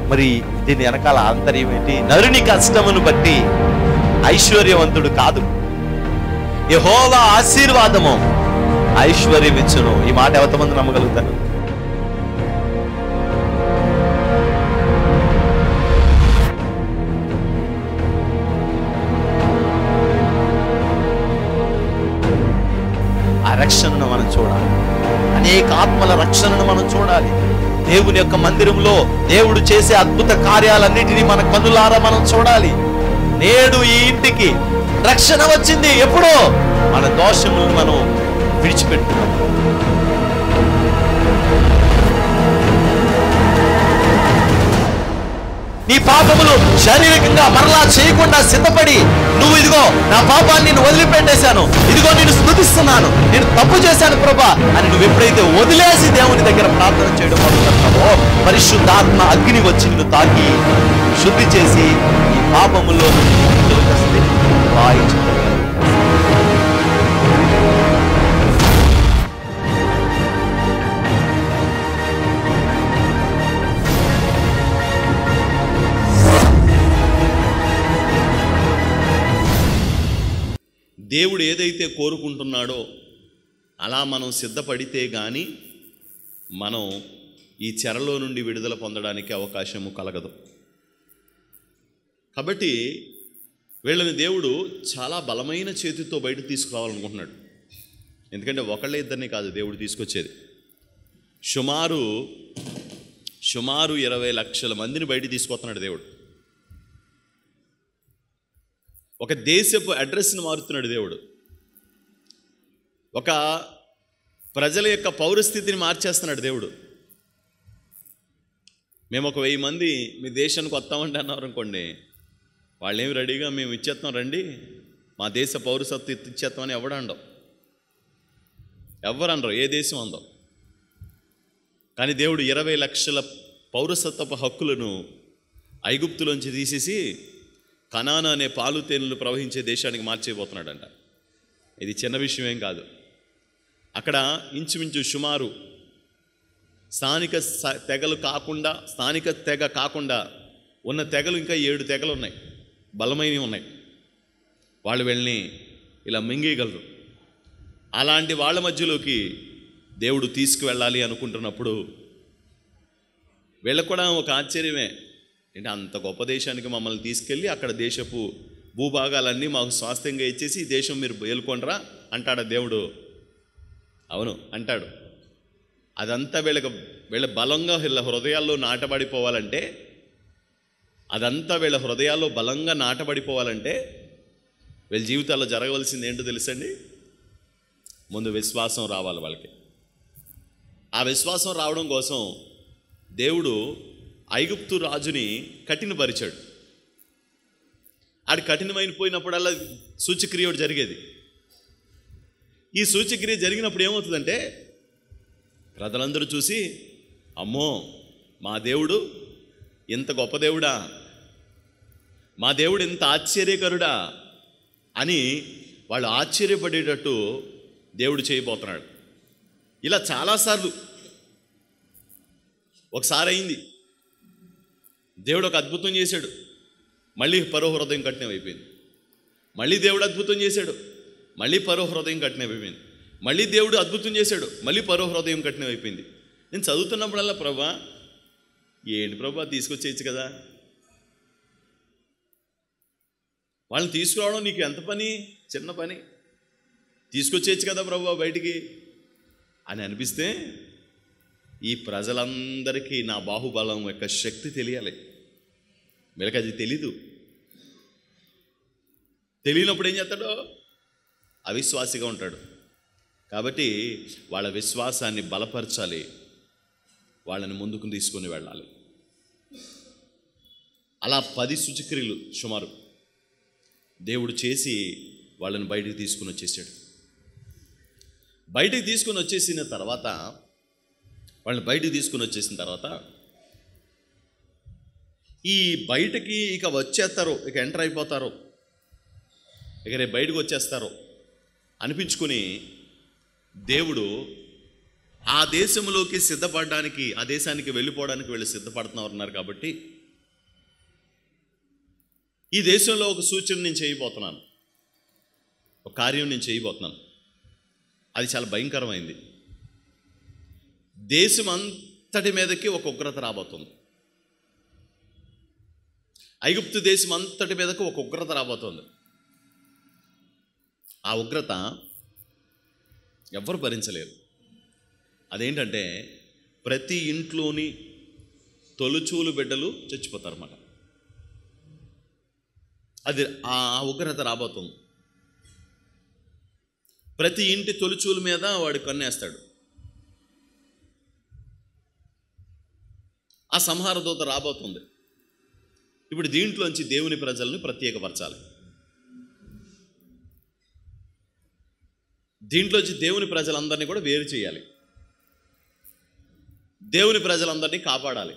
మరి దీని వెనకాల ఆంతర్యం ఏంటి నరుని కష్టమును బట్టి ఐశ్వర్యవంతుడు కాదు యెహోవా ఆశీర్వాదము ఐశ్వర్యం ఇచ్చును ఈ మాట ఎంతమంది నమ్మగలుగుతారు ఆ రక్షణను మనం చూడాలి అనేక ఆత్మల రక్షణను మనం చూడాలి దేవుని యొక్క మందిరంలో దేవుడు చేసే అద్భుత కార్యాలన్నిటినీ మన కన్నులారా మనం చూడాలి నేడు ఈ ఇంటికి రక్షణ వచ్చింది ఎప్పుడో మన దోషములను మనం విడిచిపెట్టుకున్నాం నీ పాపములు శారీరకంగా మరలా చేయకుండా సిద్ధపడి నువ్వు ఇదిగో నా పాపాన్ని నేను వదిలిపెట్టేశాను ఇదిగో నేను స్థుతిస్తున్నాను నేను తప్పు చేశాను ప్రభా అని నువ్వు ఎప్పుడైతే వదిలేసి దేవుని దగ్గర ప్రార్థన చేయడం మొదలుపెడతావో పరిశుద్ధాత్మ అగ్ని వచ్చి నిన్ను తాకి శుద్ధి చేసి ఈ పాపములో నుండి తొలగిస్తే వాయించుకోగలరు దేవుడు ఏదైతే కోరుకుంటున్నాడో అలా మనం సిద్ధపడితే గాని మనం ఈ చెరలో నుండి విడుదల పొందడానికి అవకాశము కలగదు కాబట్టి వీళ్ళని దేవుడు చాలా బలమైన చేతితో బయట తీసుకురావాలనుకుంటున్నాడు ఎందుకంటే ఒకళ్ళే ఇద్దరిని కాదు దేవుడు తీసుకొచ్చేది సుమారు సుమారు ఇరవై లక్షల మందిని బయట తీసుకొస్తున్నాడు దేవుడు ఒక దేశపు అడ్రస్ని మారుతున్నాడు దేవుడు ఒక ప్రజల యొక్క పౌరస్థితిని మార్చేస్తున్నాడు దేవుడు మేము ఒక వెయ్యి మంది మీ దేశానికి వస్తామంటే అన్నారు అనుకోండి వాళ్ళు ఏమి రెడీగా మేము ఇచ్చేస్తాం రండి మా దేశ పౌరసత్వం ఇచ్చేస్తామని ఎవడండవు ఎవరు అనరు ఏ దేశం అందం కానీ దేవుడు ఇరవై లక్షల పౌరసత్వపు హక్కులను ఐగుప్తులోంచి తీసేసి కనాన అనే పాలు తేనెలు ప్రవహించే దేశానికి మార్చేయబోతున్నాడంట ఇది చిన్న విషయం ఏం కాదు అక్కడ ఇంచుమించు సుమారు స్థానిక స- తెగలు కాకుండా స్థానిక తెగ కాకుండా ఉన్న తెగలు ఇంకా ఏడు తెగలు ఉన్నాయి బలమైనవి ఉన్నాయి వాళ్ళు వెళ్ళని ఇలా మింగేయగలరు అలాంటి వాళ్ళ మధ్యలోకి దేవుడు తీసుకువెళ్ళాలి అనుకుంటున్నప్పుడు వీళ్ళకు కూడా ఒక ఆశ్చర్యమే అంటే అంత గొప్ప దేశానికి మమ్మల్ని తీసుకెళ్ళి అక్కడ దేశపు భూభాగాలన్నీ మాకు స్వాస్థ్యంగా ఇచ్చేసి ఈ దేశం మీరు ఏలుకొనరా అంటాడు దేవుడు అవును అంటాడు అదంతా వీళ్ళకి వీళ్ళ బలంగా వీళ్ళ హృదయాల్లో నాటబడిపోవాలంటే అదంతా వీళ్ళ హృదయాల్లో బలంగా నాటబడిపోవాలంటే వీళ్ళ జీవితాల్లో జరగవలసింది ఏంటో తెలుసండి ముందు విశ్వాసం రావాలి వాళ్ళకి ఆ విశ్వాసం రావడం కోసం దేవుడు ఐగుప్తు రాజుని కఠినపరిచాడు ఆడు కఠినమైపోయినప్పుడల్లా సూచక్రియ ఒకటి జరిగేది ఈ సూచక్రియ జరిగినప్పుడు ఏమవుతుందంటే ప్రజలందరూ చూసి అమ్మో మా దేవుడు ఇంత గొప్ప దేవుడా మా దేవుడు ఇంత ఆశ్చర్యకరుడా అని వాళ్ళు ఆశ్చర్యపడేటట్టు దేవుడు చేయబోతున్నాడు ఇలా చాలాసార్లు ఒకసారి అయింది దేవుడు ఒక అద్భుతం చేశాడు మళ్ళీ పరో హృదయం కఠినం అయిపోయింది మళ్ళీ దేవుడు అద్భుతం చేశాడు మళ్ళీ పరో హృదయం కఠినం అయిపోయింది మళ్ళీ దేవుడు అద్భుతం చేశాడు మళ్ళీ పరో హృదయం కఠినం అయిపోయింది నేను చదువుతున్నప్పుడల్లా ప్రభా ఏంటి ప్రభా తీసుకొచ్చేయచ్చు కదా వాళ్ళని తీసుకురావడం నీకు ఎంత పని చిన్న పని తీసుకొచ్చేయచ్చు కదా ప్రభా బయటికి అని అనిపిస్తే ఈ ప్రజలందరికీ నా బాహుబలం యొక్క శక్తి తెలియాలి వీళ్ళకి అది తెలీదు తెలియనప్పుడు ఏం చేస్తాడో అవిశ్వాసిగా ఉంటాడు కాబట్టి వాళ్ళ విశ్వాసాన్ని బలపరచాలి వాళ్ళని ముందుకు తీసుకొని వెళ్ళాలి అలా పది సూచక్రియలు సుమారు దేవుడు చేసి వాళ్ళని బయటికి తీసుకుని వచ్చేసాడు బయటికి తీసుకుని వచ్చేసిన తర్వాత వాళ్ళని బయటికి తీసుకుని వచ్చేసిన తర్వాత ఈ బయటకి ఇక వచ్చేస్తారు ఇక ఎంటర్ అయిపోతారు ఇక రేపు బయటకు వచ్చేస్తారు అనిపించుకుని దేవుడు ఆ దేశంలోకి సిద్ధపడడానికి ఆ దేశానికి వెళ్ళిపోవడానికి వీళ్ళు సిద్ధపడుతున్నారు కాబట్టి ఈ దేశంలో ఒక సూచన నేను చేయబోతున్నాను ఒక కార్యం నేను చేయబోతున్నాను అది చాలా భయంకరమైంది దేశం అంతటి మీదకి ఒక ఉగ్రత రాబోతుంది ఐగుప్తు దేశం అంతటి మీదకి ఒక ఉగ్రత రాబోతుంది ఆ ఉగ్రత ఎవ్వరు భరించలేరు అదేంటంటే ప్రతి ఇంట్లోని తొలుచూలు బిడ్డలు చచ్చిపోతారన్నమాట అది ఆ ఉగ్రత రాబోతుంది ప్రతి ఇంటి తొలుచూలు మీద వాడు కన్నేస్తాడు ఆ సంహార దూత రాబోతుంది ఇప్పుడు దీంట్లోంచి దేవుని ప్రజల్ని ప్రత్యేకపరచాలి దీంట్లోంచి దేవుని ప్రజలందరినీ కూడా వేరు చేయాలి దేవుని ప్రజలందరినీ కాపాడాలి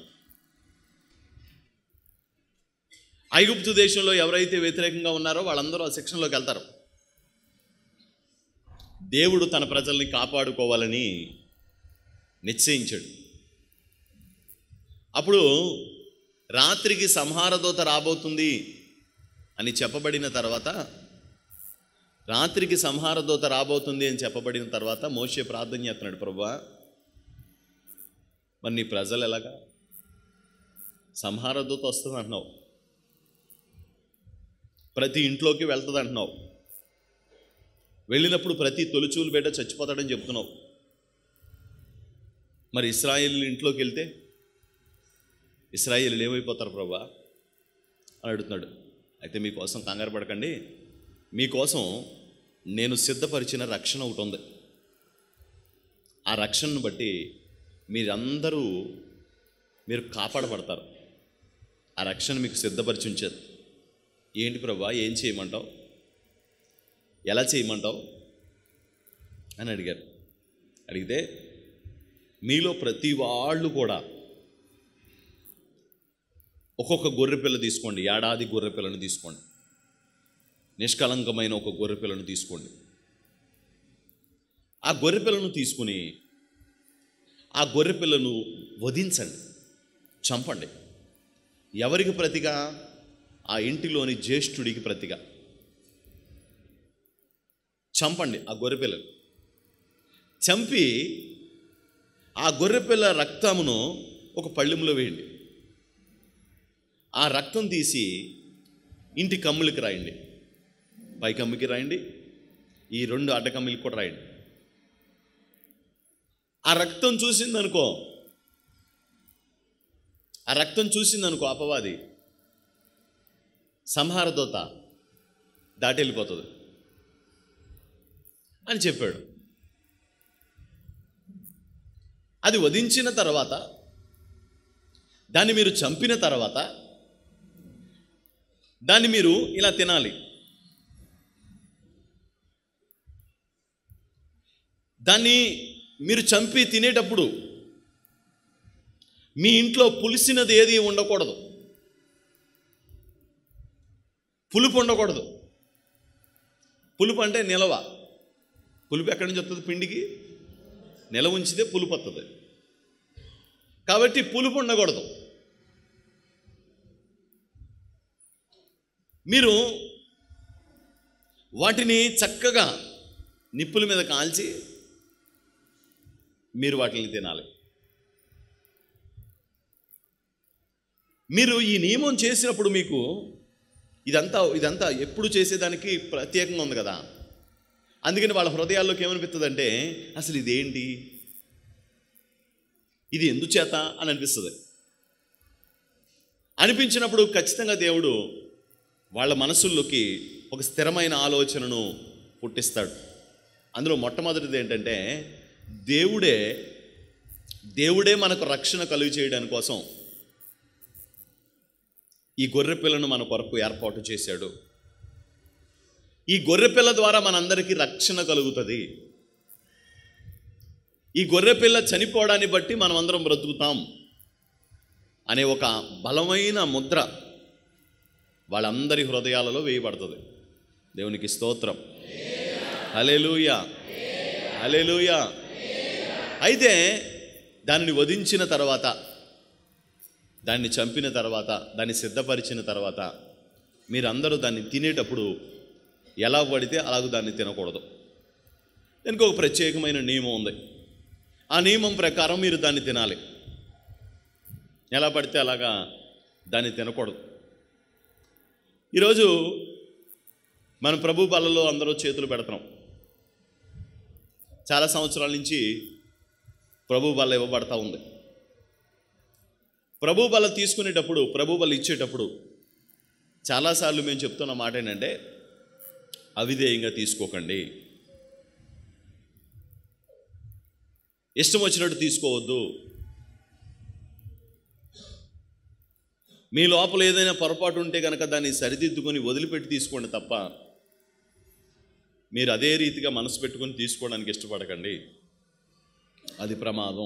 ఐగుప్తు దేశంలో ఎవరైతే వ్యతిరేకంగా ఉన్నారో వాళ్ళందరూ ఆ శిక్షణలోకి వెళ్తారు దేవుడు తన ప్రజల్ని కాపాడుకోవాలని నిశ్చయించాడు అప్పుడు రాత్రికి సంహారదూత రాబోతుంది అని చెప్పబడిన తర్వాత రాత్రికి సంహారదూత రాబోతుంది అని చెప్పబడిన తర్వాత మోషే ప్రార్థన చేస్తున్నాడు ప్రభా మరి నీ ప్రజలు ఎలాగా సంహారదూత వస్తుంది అంటున్నావు ప్రతి ఇంట్లోకి వెళ్తుంది అంటున్నావు వెళ్ళినప్పుడు ప్రతి తొలిచూలు బిడ్డ చచ్చిపోతాడని చెప్తున్నావు మరి ఇస్రాయేల్ ఇంట్లోకి వెళ్తే ఇస్రాయేల్ ఏమైపోతారు ప్రభా అని అడుగుతున్నాడు అయితే మీకోసం కంగారు పడకండి మీకోసం నేను సిద్ధపరిచిన రక్షణ ఒకటి ఉంది ఆ రక్షణను బట్టి మీరందరూ మీరు కాపాడబడతారు ఆ రక్షణ మీకు సిద్ధపరిచి ఉంచేది ఏంటి ప్రభా ఏం చేయమంటావు ఎలా చేయమంటావు అని అడిగారు అడిగితే మీలో ప్రతి వాళ్ళు కూడా ఒక్కొక్క గొర్రె పిల్ల తీసుకోండి ఏడాది గొర్రె పిల్లను తీసుకోండి నిష్కలంకమైన ఒక గొర్రె పిల్లను తీసుకోండి ఆ గొర్రె పిల్లను తీసుకుని ఆ గొర్రె పిల్లను వధించండి చంపండి ఎవరికి ప్రతిగా ఆ ఇంటిలోని జ్యేష్ఠుడికి ప్రతిగా చంపండి ఆ గొర్రె పిల్లను చంపి ఆ గొర్రెపిల్ల రక్తమును ఒక పళ్ళెంలో వేయండి ఆ రక్తం తీసి ఇంటి కమ్ములకి రాయండి పై కమ్మికి రాయండి ఈ రెండు అడ్డకమ్మిలకి కూడా రాయండి ఆ రక్తం చూసిందనుకో ఆ రక్తం చూసిందనుకో అపవాది సంహారదోత దాటి వెళ్ళిపోతుంది అని చెప్పాడు అది వధించిన తర్వాత దాన్ని మీరు చంపిన తర్వాత దాన్ని మీరు ఇలా తినాలి దాన్ని మీరు చంపి తినేటప్పుడు మీ ఇంట్లో పులిసినది ఏది ఉండకూడదు పులుపు ఉండకూడదు పులుపు అంటే నిలవ పులుపు ఎక్కడి నుంచి వస్తుంది పిండికి నిలవ ఉంచితే పులుపు వస్తుంది కాబట్టి పులుపు ఉండకూడదు మీరు వాటిని చక్కగా నిప్పుల మీద కాల్చి మీరు వాటిని తినాలి మీరు ఈ నియమం చేసినప్పుడు మీకు ఇదంతా ఇదంతా ఎప్పుడు చేసేదానికి ప్రత్యేకంగా ఉంది కదా అందుకని వాళ్ళ హృదయాల్లోకి ఏమనిపిస్తుందంటే అసలు ఇదేంటి ఇది ఎందుచేత అని అనిపిస్తుంది అనిపించినప్పుడు ఖచ్చితంగా దేవుడు వాళ్ళ మనసుల్లోకి ఒక స్థిరమైన ఆలోచనను పుట్టిస్తాడు అందులో మొట్టమొదటిది ఏంటంటే దేవుడే దేవుడే మనకు రక్షణ కలుగు చేయడానికి కోసం ఈ గొర్రె పిల్లను మన కొరకు ఏర్పాటు చేశాడు ఈ గొర్రె పిల్ల ద్వారా మనందరికీ రక్షణ కలుగుతుంది ఈ గొర్రె పిల్ల చనిపోవడాన్ని బట్టి మనం అందరం బ్రతుకుతాం అనే ఒక బలమైన ముద్ర వాళ్ళందరి హృదయాలలో వేయబడుతుంది దేవునికి స్తోత్రం హలెలూయా హలెలూయా అయితే దానిని వధించిన తర్వాత దాన్ని చంపిన తర్వాత దాన్ని సిద్ధపరిచిన తర్వాత మీరందరూ దాన్ని తినేటప్పుడు ఎలా పడితే అలాగ దాన్ని తినకూడదు దానికి ఒక ప్రత్యేకమైన నియమం ఉంది ఆ నియమం ప్రకారం మీరు దాన్ని తినాలి ఎలా పడితే అలాగా దాన్ని తినకూడదు ఈరోజు మన ప్రభు బలలో అందరూ చేతులు పెడుతున్నాం చాలా సంవత్సరాల నుంచి ప్రభు బల ఇవ్వబడతా ఉంది ప్రభు బల తీసుకునేటప్పుడు ప్రభు బల ఇచ్చేటప్పుడు చాలాసార్లు మేము చెప్తున్న మాట ఏంటంటే అవిధేయంగా తీసుకోకండి ఇష్టం వచ్చినట్టు తీసుకోవద్దు మీ లోపల ఏదైనా పొరపాటు ఉంటే కనుక దాన్ని సరిదిద్దుకొని వదిలిపెట్టి తీసుకోండి తప్ప మీరు అదే రీతిగా మనసు పెట్టుకొని తీసుకోవడానికి ఇష్టపడకండి అది ప్రమాదం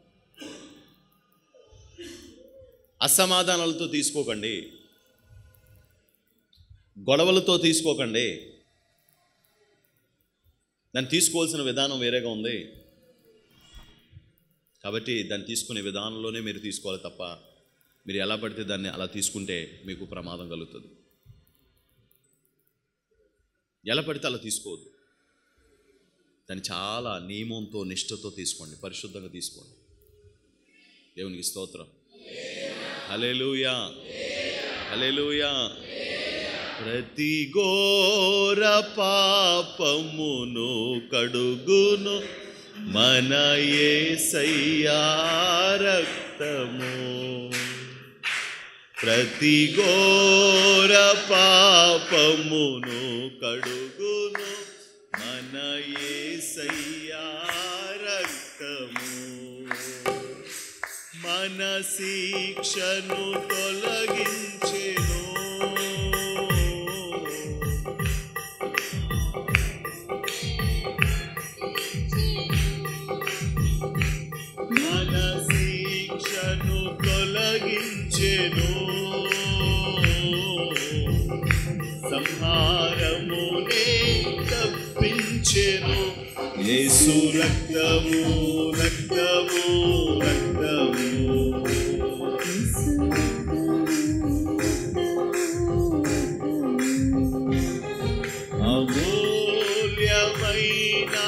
అసమాధానాలతో తీసుకోకండి గొడవలతో తీసుకోకండి దాన్ని తీసుకోవాల్సిన విధానం వేరేగా ఉంది కాబట్టి దాన్ని తీసుకునే విధానంలోనే మీరు తీసుకోవాలి తప్ప మీరు ఎలా పడితే దాన్ని అలా తీసుకుంటే మీకు ప్రమాదం కలుగుతుంది ఎలా పడితే అలా తీసుకోవద్దు దాన్ని చాలా నియమంతో నిష్ఠతో తీసుకోండి పరిశుద్ధంగా తీసుకోండి దేవునికి స్తోత్రం హలేలుయా హలేలుయా ప్రతి ఘోర పాపమును కడుగును మన యేసయ్యా రక్తము ప్రతి ఘోర పాపమును కడుగును మన యేసయ్యా రక్తము మన శిక్షను తొలగించెను మన శిక్షను తొలగించెను సంహారమునే తప్పించెను యేసు రక్తము రక్తము రక్తము అమూల్యమైన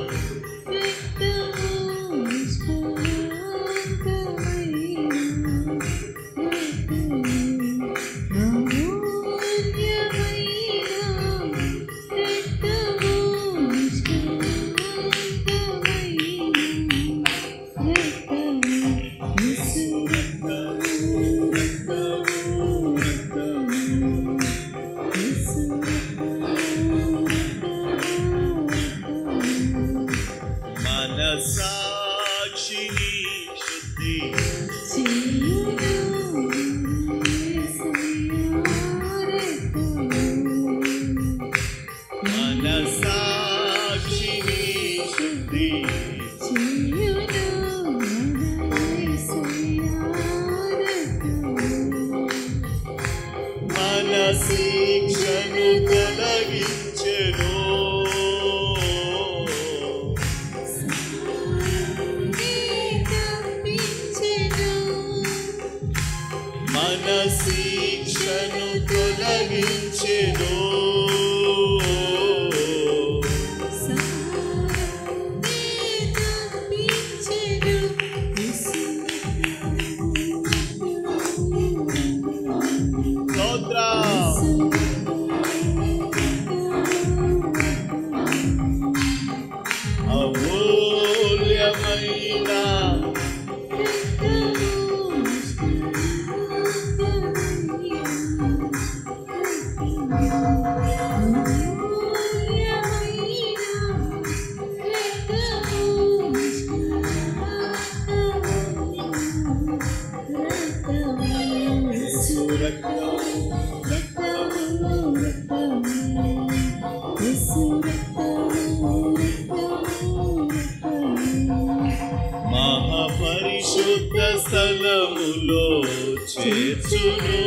మనసాక్షిని శుద్ధి మనసాక్షిని శుద్ధి మన శిక్షను తొలగించెను మన శిక్షను తొలగించెను స్తోత్రం అమూల్యమైన మహాపరిశుద్ధ స్థలములో చేర్చును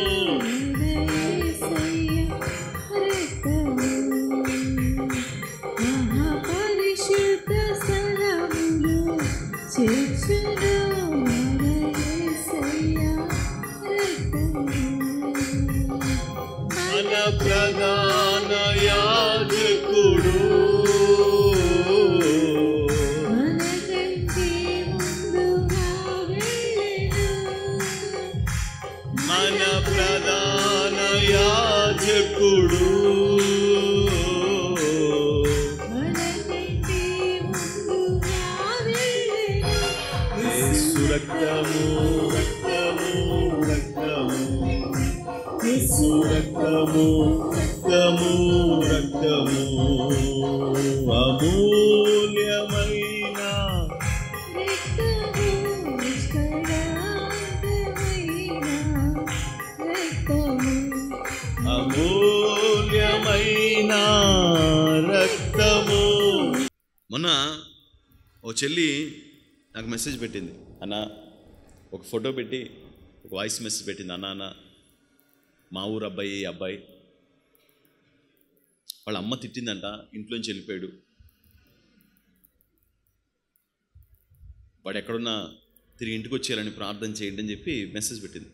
మహాపరిశుద్ధ స్థలములో చేర్చును యేసయ్యా రక్తము. మన ప్రధాన యాజకుడు మనకంటే ముందుగా వెళ్ళెను మన ప్రధాన యాజకుడు మనకంటే ముందుగా వెళ్ళెను యేసు రక్తము రక్తము రక్తము యేసు రక్తము రక్తము రక్తము అమూల్యమైన రక్తము నిష్కళంకమైన రక్తము అమూల్యమైన రక్తము మొన్న ఓ చెల్లి నాకు మెసేజ్ పెట్టింది అన్న ఒక ఫోటో పెట్టి ఒక వాయిస్ మెసేజ్ పెట్టింది అన్న అన్న మా ఊరు అబ్బాయి ఈ అబ్బాయి వాళ్ళ అమ్మ తిట్టిందంట ఇంట్లోంచి వెళ్ళిపోయాడు వాడు ఎక్కడున్నా తిరిగి ఇంటికి వచ్చేయాలని ప్రార్థన చేయండి అని చెప్పి మెసేజ్ పెట్టింది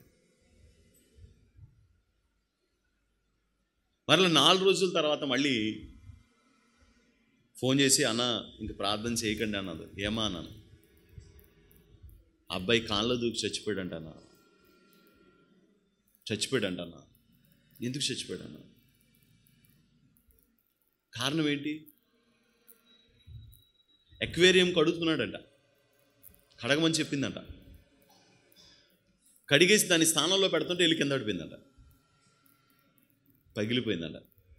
మరలా నాలుగు రోజుల తర్వాత మళ్ళీ ఫోన్ చేసి అన్న ఇంక ప్రార్థన చేయకండి అన్నది ఏమా అన్నాను ఆ అబ్బాయి కాళ్ళ దూకి చచ్చిపోయాడంట అన్న చచ్చిపోయాడంట అన్న ఎందుకు చచ్చిపోయాడు అన్న కారణం ఏంటి ఎక్వేరియం కడుగుతున్నాడంట కడగమని చెప్పిందంట కడిగేసి దాని స్థానంలో పెడుతుంటే వెళ్ళి కింద పడిపోయిందంట పగిలిపోయిందంట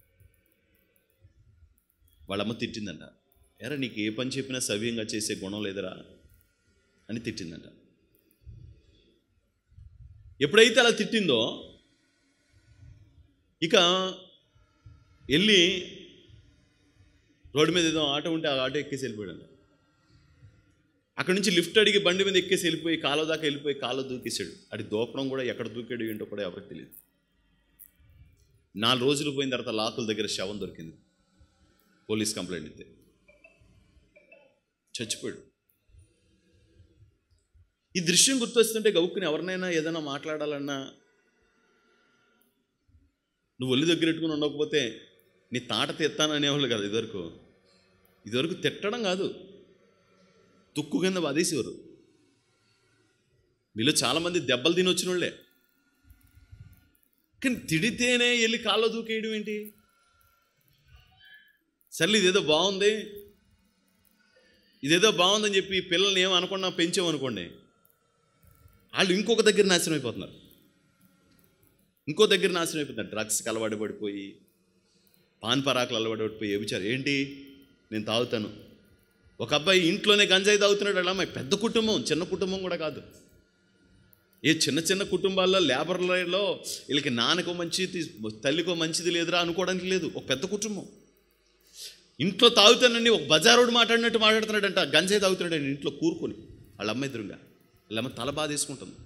వాళ్ళమ్మ తిట్టిందంట ఎరా నీకు ఏ పని చెప్పినా సవ్యంగా చేసే గుణం లేదురా అని తిట్టిందంట ఎప్పుడైతే అలా తిట్టిందో ఇక వెళ్ళి రోడ్డు మీద ఏదో ఆటో ఉంటే ఆ ఆటో ఎక్కేసి వెళ్ళిపోయాడంట అక్కడి నుంచి లిఫ్ట్ అడిగి బండి మీద ఎక్కేసి వెళ్ళిపోయి కాలువ దాకా వెళ్ళిపోయి కాలువ దూకేశాడు అది దూకడం కూడా ఎక్కడ దూకాడు ఏంటో కూడా ఎవరికి తెలియదు నాలుగు రోజులు పోయిన తర్వాత లాకుల దగ్గర శవం దొరికింది పోలీస్ కంప్లైంట్ ఇస్తే చచ్చిపోయాడు ఈ దృశ్యం గుర్తొస్తుంటే గౌక్కుని ఎవరినైనా ఏదైనా మాట్లాడాలన్నా నువ్వు ఒళ్ళు దగ్గర పెట్టుకుని ఉండకపోతే నీ తాట తెత్తాననేవాళ్ళు కదా ఇదివరకు ఇదివరకు తిట్టడం కాదు తుక్కు కింద బాధేసేవారు మీలో చాలామంది దెబ్బలు తిని వచ్చిన వాళ్ళే కానీ తిడితేనే వెళ్ళి కాళ్ళ దూకేయడం ఏంటి సర్లే ఇదేదో బాగుంది ఇదేదో బాగుందని చెప్పి పిల్లల్ని ఏం అనకుండా పెంచామనుకోండి వాళ్ళు ఇంకొక దగ్గర నాశనం అయిపోతున్నారు ఇంకో దగ్గర నాశనం అయిపోతున్నారు డ్రగ్స్కి అలవాటు పడిపోయి పాన్ పరాకులు అలవాటు పడిపోయి ఏమిచారు ఏంటి నేను తాగుతాను ఒక అబ్బాయి ఇంట్లోనే గంజాయి తాగుతున్నాడు వాళ్ళ అమ్మాయి పెద్ద కుటుంబం చిన్న కుటుంబం కూడా కాదు ఏ చిన్న చిన్న కుటుంబాల్లో లేబర్లలో వీళ్ళకి నాన్నకో మంచిది తల్లికో మంచిది లేదురా అనుకోవడానికి లేదు ఒక పెద్ద కుటుంబం ఇంట్లో తాగుతానని ఒక బజారోడు మాట్లాడినట్టు మాట్లాడుతున్నాడంట గంజాయి తాగుతున్నాడు ఇంట్లో కూరుకొని వాళ్ళ అమ్మ ఎదురుగా వాళ్ళ అమ్మ తల బాధేసుకుంటుంది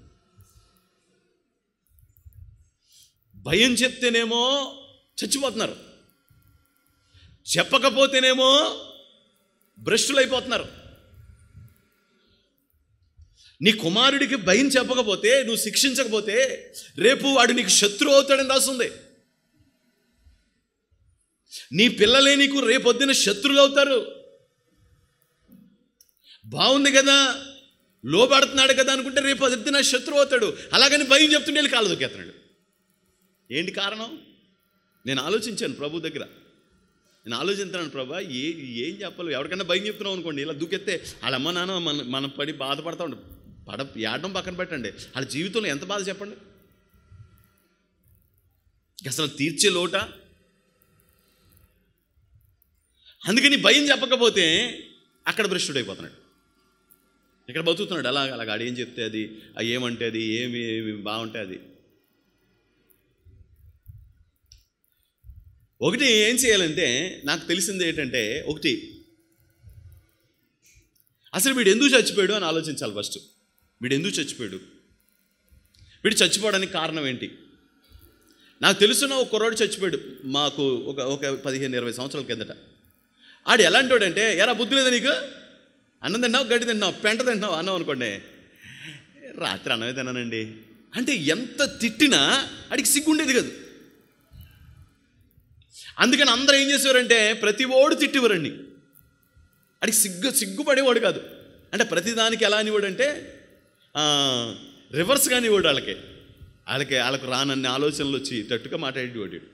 భయం చెప్తేనేమో చచ్చిపోతున్నారు చెప్పకపోతేనేమో భ్రష్టులు అయిపోతున్నారు నీ కుమారుడికి భయం చెప్పకపోతే నువ్వు శిక్షించకపోతే రేపు వాడు నీకు శత్రువు అవుతాడని రాస్తుంది నీ పిల్లలే నీకు రేపొద్దున శత్రువులు అవుతారు బాగుంది కదా లోబడుతున్నాడు కదా అనుకుంటే రేపు పొద్దున శత్రువు అవుతాడు అలాగని భయం చెప్తుండే వెళ్ళి కాళ్ళు దొక్కేస్తున్నాడు ఏంటి కారణం నేను ఆలోచించాను ప్రభు దగ్గర నేను ఆలోచిస్తున్నాను ప్రభా ఏ ఏం చెప్పాలి ఎవరికైనా భయం చెప్తున్నావు అనుకోండి ఇలా దూకెత్తే వాళ్ళ అమ్మ నాన్న మన మనం పడి బాధపడతా ఉండు పడ ఏడడం పక్కన పెట్టండి వాళ్ళ జీవితంలో ఎంత బాధ చెప్పండి అసలు తీర్చే లోట అందుకని భయం చెప్పకపోతే అక్కడ భ్రష్టుడైపోతున్నాడు ఇక్కడ బతుకుతున్నాడు అలా అలాగ ఆడు ఏం చెప్తే అది ఆ ఏమంటే అది ఏమి ఏమి బాగుంటే అది ఒకటి ఏం చేయాలంటే నాకు తెలిసింది ఏంటంటే ఒకటి అసలు వీడు ఎందుకు చచ్చిపోయాడు అని ఆలోచించాలి ఫస్ట్ వీడు ఎందుకు చచ్చిపోయాడు వీడు చచ్చిపోవడానికి కారణం ఏంటి నాకు తెలుసున్న ఒక కుర్రాడు చచ్చిపోయాడు మాకు ఒక ఒక పదిహేను ఇరవై సంవత్సరాల కిందట ఆడు ఎలాంటి వాడంటే ఎరా బుద్ధి లేదా నీకు అన్నం తిన్నావు గడ్డి తిన్నావు పెంట తిన్నావు అన్నం అనుకోండి రాత్రి అన్నమే తిన్నానండి అంటే ఎంత తిట్టినా ఆడికి సిగ్గుండేది కాదు అందుకని అందరూ ఏం చేసేవారంటే ప్రతి ఓడు తిట్టేవారండి అడిగి సిగ్గు సిగ్గుపడేవాడు కాదు అంటే ప్రతిదానికి ఎలా అనివాడు అంటే రివర్స్ కానివాడు వాళ్ళకి వాళ్ళకి వాళ్ళకు రానన్ని ఆలోచనలు వచ్చి తట్టుగా మాట్లాడేవాడు వీడు.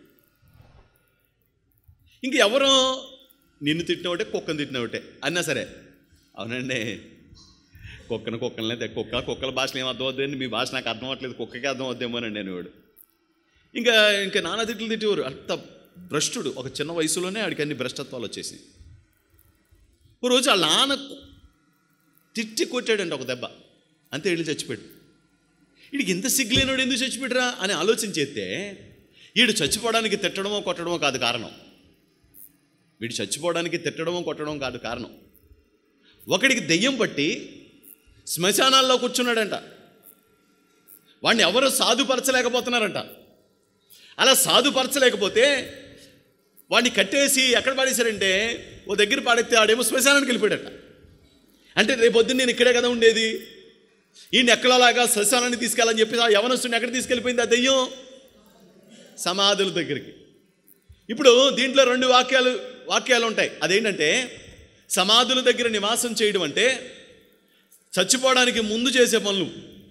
ఇంక ఎవరో నిన్ను తిట్టిన ఒకటే కుక్కను తిట్టిన ఒకటే అన్నా సరే అవునండి కుక్కను కుక్కలనే తె- కుక్క కుక్కల భాషలు ఏం అర్థం అవుతుందండి మీ భాష నాకు అర్థం అవ్వట్లేదు కుక్కకి అర్థం అవుతామోనండి అనేవాడు ఇంకా ఇంకా నానా తిట్లు తిట్టేవారు అంత భ్రష్టుడు ఒక చిన్న వయసులోనే ఆడికి అన్ని భ్రష్టత్వాలు వచ్చేసి ఓ రోజు వాళ్ళ నాన్న తిట్టి కొట్టాడండి ఒక దెబ్బ అంతే వెళ్ళి చచ్చిపోయాడు వీడికి ఇంత సిగ్గులేనోడు ఎందుకు చచ్చిపోయాడురా అని ఆలోచించేస్తే వీడు చచ్చిపోవడానికి తిట్టడమో కొట్టడమో కాదు కారణం వీడు చచ్చిపోవడానికి తిట్టడమో కొట్టడమో కాదు కారణం ఒకడికి దెయ్యం పట్టి శ్మశానాల్లో కూర్చున్నాడంట వాడిని ఎవరు సాధుపరచలేకపోతున్నారంట అలా సాధుపరచలేకపోతే వాడిని కట్టేసి ఎక్కడ పాడేశారంటే ఓ దగ్గర పాడేస్తే ఆడేమో శ్మశానానికి వెళ్ళిపోయాడట అంటే రేపు పొద్దున్న నేను ఇక్కడే కదా ఉండేది ఈయన ఎక్కడలాగా శ్మశానాన్ని తీసుకెళ్ళని చెప్పి ఆ యవనస్తుని ఎక్కడ తీసుకెళ్ళిపోయింది ఆ దెయ్యం సమాధుల దగ్గరికి ఇప్పుడు దీంట్లో రెండు వాక్యాలు వాక్యాలు ఉంటాయి అదేంటంటే సమాధుల దగ్గర నివాసం చేయడం అంటే చచ్చిపోవడానికి ముందు చేసే పనులు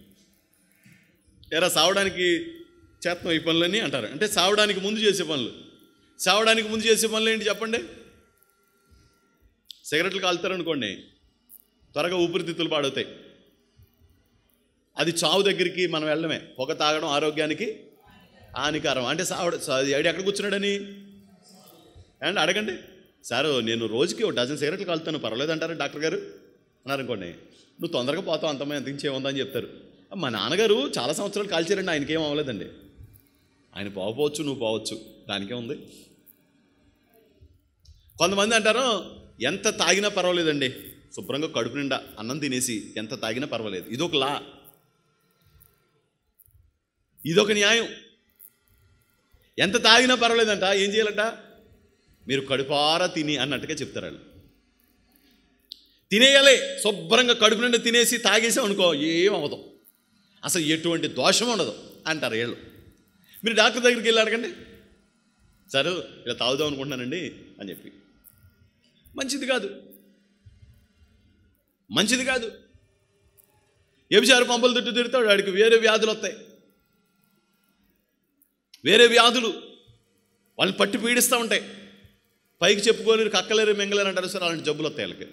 ఎరా సావడానికి చేతనం ఈ పనులని అంటారు అంటే సావడానికి ముందు చేసే పనులు సావడానికి ముందు చేసే పనులు ఏంటి చెప్పండి సిగరెట్లు కాలుతారు అనుకోండి త్వరగా ఊపిరితిత్తులు పాడవుతాయి అది చావు దగ్గరికి మనం వెళ్ళడమే పొగ తాగడం ఆరోగ్యానికి హానికరం అంటే సావడం ఐడి ఎక్కడ కూర్చున్నాడని అండ్ అడగండి సారు నేను రోజుకి ఒక డజన్ సిగరెట్లు కాలుతాను పర్వాలేదు అంటారు డాక్టర్ గారు అన్నారు అనుకోండి నువ్వు తొందరగా పోతావు అంతమే ఎంత ఇంకేముందని చెప్తారు మా నాన్నగారు చాలా సంవత్సరాలు కాల్చారండి ఆయనకేం అవ్వలేదండి ఆయన పోవచ్చు నువ్వు పోవచ్చు దానికే ఉంది కొంతమంది అంటారు ఎంత తాగినా పర్వాలేదండి శుభ్రంగా కడుపు నిండా అన్నం తినేసి ఎంత తాగినా పర్వాలేదు ఇదొక లా ఇదొక న్యాయం ఎంత తాగినా పర్వాలేదంట ఏం చేయాలంట మీరు కడుపారా తిని అన్నట్టుగా చెప్తారు వాళ్ళు తినేయాలి శుభ్రంగా కడుపు నిండా తినేసి తాగేసాం అనుకో ఏం అవ్వదు అసలు ఎటువంటి దోషం ఉండదు అంటారు వీళ్ళు మీరు డాక్టర్ దగ్గరికి వెళ్ళి అడగండి సరే ఇలా తాగుదాం అనుకుంటున్నానండి అని చెప్పి మంచిది కాదు మంచిది కాదు వ్యభిచార పంపలు తిట్టు తిడతాడు వాడికి వేరే వ్యాధులు వస్తాయి వేరే వ్యాధులు వాళ్ళని పట్టి పీడిస్తూ ఉంటాయి పైకి చెప్పుకోలేరు కక్కలేరు మింగలేరు అంటారు సార్ అలాంటి జబ్బులు వస్తాయి వాళ్ళకి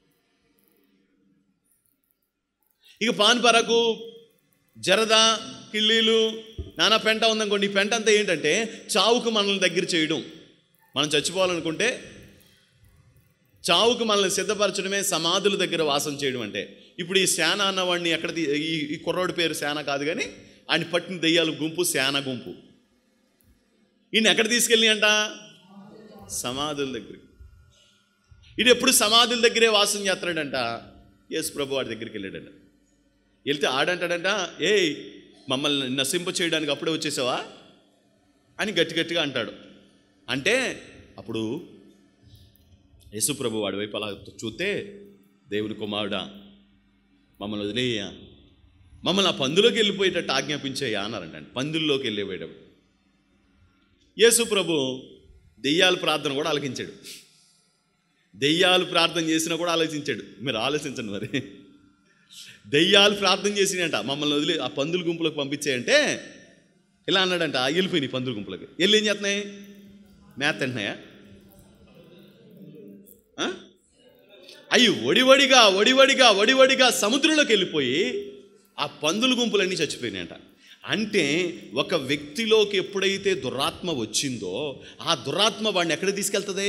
ఇక పాన్ పరకు జరద కిళ్ళీలు నానా పెంట ఉందనుకోండి ఈ పెంట అంతా ఏంటంటే చావుకు మనల్ని దగ్గర చేయడం మనం చచ్చిపోవాలనుకుంటే చావుకు మనల్ని సిద్ధపరచడమే సమాధుల దగ్గర వాసం చేయడం అంటే ఇప్పుడు ఈ శాన అన్నవాడిని ఎక్కడ తీ- ఈ ఈ కుర్రోడి పేరు శాన కాదు కానీ ఆయన పట్టిన దెయ్యాల గుంపు శాన గుంపు ఈయన ఎక్కడ తీసుకెళ్ళి అంట సమాధుల దగ్గరికి ఇది ఎప్పుడు సమాధుల దగ్గరే వాసం చేస్తున్నాడంట యేసు ప్రభు వాడి దగ్గరికి వెళ్ళాడంట వెళ్తే ఆడంటాడంట ఏయ్ మమ్మల్ని నశింప చేయడానికి అప్పుడే వచ్చేసావా అని గట్టి గట్టిగా అంటాడు అంటే అప్పుడు యేసుప్రభు వాడి వైపు అలా చూస్తే దేవుని కుమారుడా మమ్మల్ని వదిలేయ్యా మమ్మల్ని ఆ పందులోకి వెళ్ళిపోయేటట్టు ఆజ్ఞాపించేయా అన్నారంట పందుల్లోకి వెళ్ళిపోయేటప్పుడు యేసు ప్రభు దెయ్యాల ప్రార్థన కూడా ఆలకించాడు దెయ్యాలు ప్రార్థన చేసినా కూడా ఆలోచించాడు మీరు ఆలోచించండి మరి దెయ్యాలు ప్రార్థన చేసినాయంట మమ్మల్ని వదిలి ఆ పందుల గుంపులకు పంపించాయంటే ఇలా అన్నాడంట "ఆ, వెళ్ళిపోయినాయి పందుల గుంపులకి వెళ్ళి ఏం చేస్తున్నాయి మేత తింటున్నాయా ఆ? అవి ఒడివడిగా ఒడివడిగా ఒడివడిగా సముద్రంలోకి వెళ్ళిపోయి ఆ పందుల గుంపులన్నీ చచ్చిపోయినాయంట అంటే ఒక వ్యక్తిలోకి ఎప్పుడైతే దురాత్మ వచ్చిందో ఆ దురాత్మ వాడిని ఎక్కడ తీసుకెళ్తుంది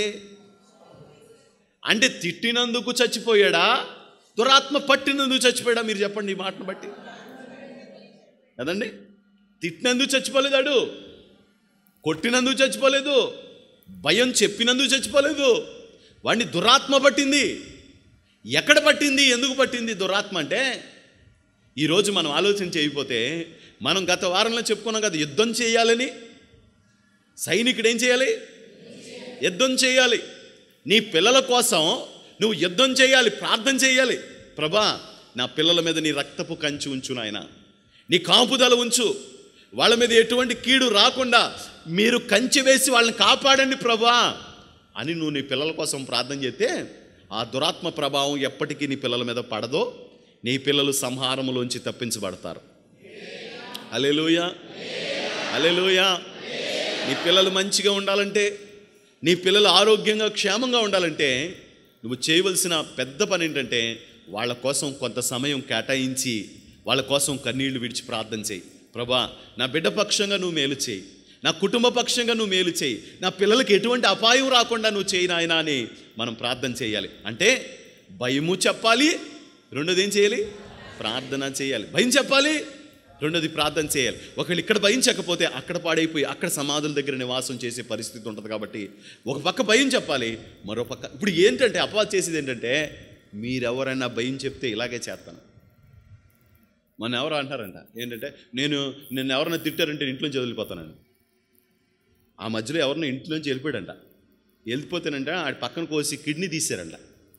అంటే తిట్టినందుకు చచ్చిపోయాడా దురాత్మ పట్టినందుకు చచ్చిపోయాడా మీరు చెప్పండి ఈ మాటను బట్టి కదండి తిట్టినందుకు చచ్చిపోలేదాడు కొట్టినందుకు చచ్చిపోలేదు భయం చెప్పినందుకు చచ్చిపోలేదు వాడిని దురాత్మ పట్టింది ఎక్కడ పట్టింది ఎందుకు పట్టింది దురాత్మ అంటే ఈరోజు మనం ఆలోచన చేయకపోతే మనం గత వారంలో చెప్పుకున్నాం కదా యుద్ధం చేయాలని సైనికుడు ఏం చేయాలి యుద్ధం చేయాలి నీ పిల్లల కోసం నువ్వు యుద్ధం చేయాలి ప్రార్థన చేయాలి ప్రభా నా పిల్లల మీద నీ రక్తపు కంచి ఉంచు నాయన నీ కాపుదల ఉంచు వాళ్ళ మీద ఎటువంటి కీడు రాకుండా మీరు కంచె వేసి వాళ్ళని కాపాడండి ప్రభా అని నువ్వు నీ పిల్లల కోసం ప్రార్థన చేస్తే ఆ దురాత్మ ప్రభావం ఎప్పటికీ నీ పిల్లల మీద పడదో నీ పిల్లలు సంహారములోంచి తప్పించబడతారు అలెలుయ అలెలుయ నీ పిల్లలు మంచిగా ఉండాలంటే నీ పిల్లలు ఆరోగ్యంగా క్షేమంగా ఉండాలంటే నువ్వు చేయవలసిన పెద్ద పని ఏంటంటే వాళ్ళ కోసం కొంత సమయం కేటాయించి వాళ్ళ కోసం కన్నీళ్లు విడిచి ప్రార్థన చేయి ప్రభా నా బిడ్డ పక్షంగా నువ్వు మేలు చేయి నా కుటుంబ పక్షంగా నువ్వు మేలు చేయి నా పిల్లలకి ఎటువంటి అపాయం రాకుండా నువ్వు చేయి నాయనా అని మనం ప్రార్థన చేయాలి అంటే భయము చెప్పాలి రెండోది ఏం చేయాలి ప్రార్థన చేయాలి భయం చెప్పాలి రెండోది ప్రార్థన చేయాలి ఒకవేళ ఇక్కడ భయం చెప్పకపోతే అక్కడ పాడైపోయి అక్కడ సమాధుల దగ్గర నివాసం చేసే పరిస్థితి ఉంటుంది కాబట్టి ఒక పక్క భయం చెప్పాలి మరో పక్క ఇప్పుడు ఏంటంటే అపవాదం చేసేది ఏంటంటే మీరెవరైనా భయం చెప్తే ఇలాగే చేస్తాను మన ఎవరు అంటారంట ఏంటంటే నేను నిన్ను ఎవరైనా తిట్టారంటే ఇంట్లోంచి వదిలిపోతానని ఆ మధ్యలో ఎవరినో ఇంట్లోంచి వెళ్ళిపోయాడంట వెళ్ళిపోతేనంట ఆడి పక్కన కోసి కిడ్నీ తీశారంట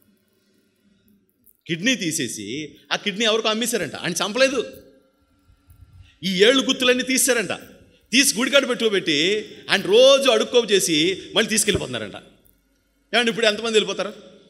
కిడ్నీ తీసేసి ఆ కిడ్నీ ఎవరికో అమ్మేశారంట ఆయన చంపలేదు ఈ ఏళ్ళు గుర్తులన్నీ తీశారంట తీసి గుడికాడ పెట్టుకోబెట్టి ఆయన రోజు అడుక్కోపు చేసి మళ్ళీ తీసుకెళ్ళిపోతున్నారంట ఏమండి ఇప్పుడు ఎంతమంది వెళ్ళిపోతారు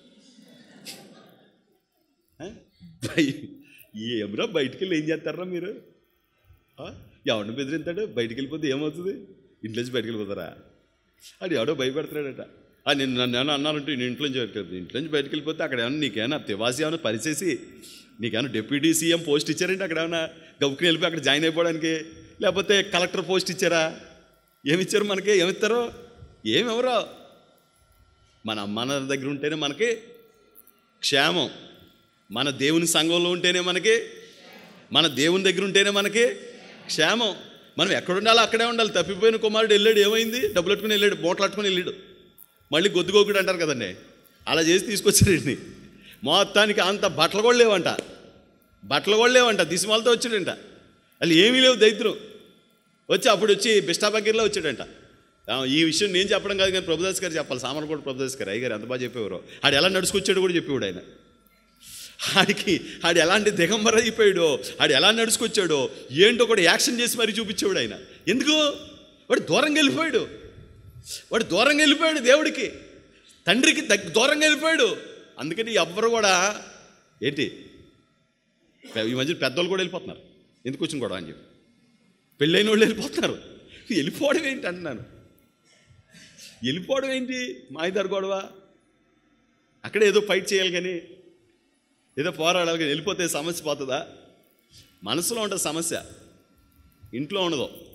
ఆ? బయ- ఏమ్రా బయటికి వెళ్ళి ఏం చేస్తారా మీరు ఆ? ఎవరిని బెదిరింతాడు బయటికి వెళ్ళిపోతే ఏమవుతుంది ఇంట్లోంచి బయటికి వెళ్ళిపోతారా అది ఎవడో భయపెడతాడట ఆ, నేను నన్ను ఏమన్నా అన్నానంటే నేను ఇంట్లోంచి బయటకు ఇంట్లోంచి బయటికి వెళ్ళిపోతే అక్కడ ఏమన్నా నీకేమన్నా తివాసి ఏమైనా పరిచేసి నీకేమైనా డిప్యూటీ సీఎం పోస్ట్ ఇచ్చారంటే అక్కడ ఏమన్నా గబుకుని వెళ్ళిపోయి అక్కడ జాయిన్ అయిపోవడానికి లేకపోతే కలెక్టర్ పోస్ట్ ఇచ్చారా ఏమి ఇచ్చారు మనకి ఏమిస్తారు ఏమి ఎవరో మన అమ్మ నాన్న దగ్గర ఉంటేనే మనకి క్షేమం మన దేవుని సంఘంలో ఉంటేనే మనకి మన దేవుని దగ్గర ఉంటేనే మనకి క్షేమం మనం ఎక్కడ ఉండాలో అక్కడే ఉండాలి తప్పిపోయిన కుమారుడు వెళ్ళాడు ఏమైంది డబ్బులు పెట్టుకుని వెళ్ళాడు మూటలు పట్టుకుని వెళ్ళాడు మళ్ళీ గొద్దుగోకుడు అంటారు కదండి అలా చేసి తీసుకొచ్చాడండి మొత్తానికి అంత బట్టలు కూడా లేవంట బట్టలు కూడా లేవంట దిశమాలతో వచ్చాడంట వాళ్ళు ఏమీ లేవు దైత్రం వచ్చి అప్పుడు వచ్చి బిష్టాబగ్గరలో వచ్చాడంట ఆ, ఈ విషయం నేను చెప్పడం కాదు కానీ ప్రభుదాస్ గారు చెప్పాలి సామాన్ కూడా ప్రభుదాస్ గారు అయ్యగారు ఎంత బాగా చెప్పేవారు ఆడు ఎలా నడుచుకొచ్చాడు కూడా చెప్పేవాడు ఆయన ఆడికి ఆడు ఎలాంటి దిగంబర అయిపోయాడో ఆడు ఎలా నడుచుకొచ్చాడో ఏంటో కూడా యాక్షన్ చేసి మరీ చూపించేవాడు ఆయన ఎందుకు వాడు దూరంగా వెళ్ళిపోయాడు వాడు దూరంగా వెళ్ళిపోయాడు దేవుడికి తండ్రికి దగ్గ దూరంగా వెళ్ళిపోయాడు అందుకని ఎవ్వరు కూడా ఏంటి ఈ మధ్య పెద్దోళ్ళు కూడా వెళ్ళిపోతున్నారు ఎందుకు వచ్చిన కూడా అని చెప్పి పెళ్ళైన వాళ్ళు వెళ్ళిపోతున్నారు వెళ్ళిపోవడం ఏంటి అంటున్నాను వెళ్ళిపోవడం ఏంటి మా ఇద్దరు గొడవ అక్కడ ఏదో ఫైట్ చేయాలి కానీ ఏదో పోరాడాలి కానీ వెళ్ళిపోతే సమస్య పోతుందా మనసులో ఉంటుంది సమస్య ఇంట్లో ఉండదు